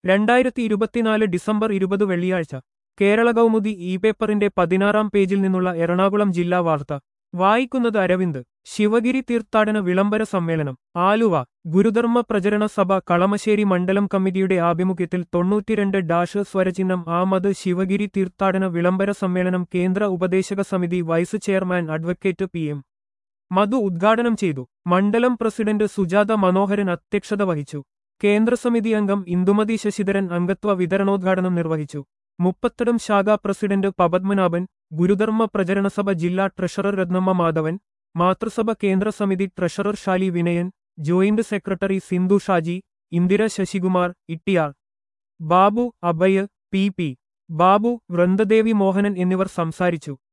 രണ്ടായിരത്തി ഇരുപത്തിനാല് ഡിസംബർ ഇരുപത് വെള്ളിയാഴ്ച കേരള കൗമുദി ഇ പേപ്പറിന്റെ പതിനാറാം പേജിൽ നിന്നുള്ള എറണാകുളം ജില്ലാ വാർത്ത വായിക്കുന്നത് അരവിന്ദ് ശിവഗിരി തീർത്ഥാടന വിളംബര സമ്മേളനം ആലുവ ഗുരുധർമ്മ പ്രചരണ സഭ കളമശ്ശേരി മണ്ഡലം കമ്മിറ്റിയുടെ ആഭിമുഖ്യത്തിൽ തൊണ്ണൂറ്റിരണ്ട് ഡാഷ് സ്വരചിഹ്നം ആമത് ശിവഗിരി തീർത്ഥാടന വിളംബര സമ്മേളനം കേന്ദ്ര ഉപദേശക സമിതി vice chairman advocate P M Madhu ഉദ്ഘാടനം ചെയ്തു മണ്ഡലം പ്രസിഡന്റ് സുജാത മനോഹരൻ അധ്യക്ഷത വഹിച്ചു കേന്ദ്രസമിതി അംഗം ഇന്ദുമതി ശശിധരൻ അംഗത്വ വിതരണോദ്ഘാടനം നിർവഹിച്ചു മുപ്പത്തടം ശാഖാ പ്രസിഡന്റ് പപദ്മനാഭൻ ഗുരുധർമ്മ പ്രചരണസഭ ജില്ലാ ട്രഷറർ രത്നമ്മ മാധവൻ മാതൃസഭ കേന്ദ്ര സമിതി treasurer Shali Vinayan joint secretary Sindhu Shaji Indira Sasikumar Ittiyar Babu Abhay P P Babu Vrindadevi Mohanan എന്നിവർ സംസാരിച്ചു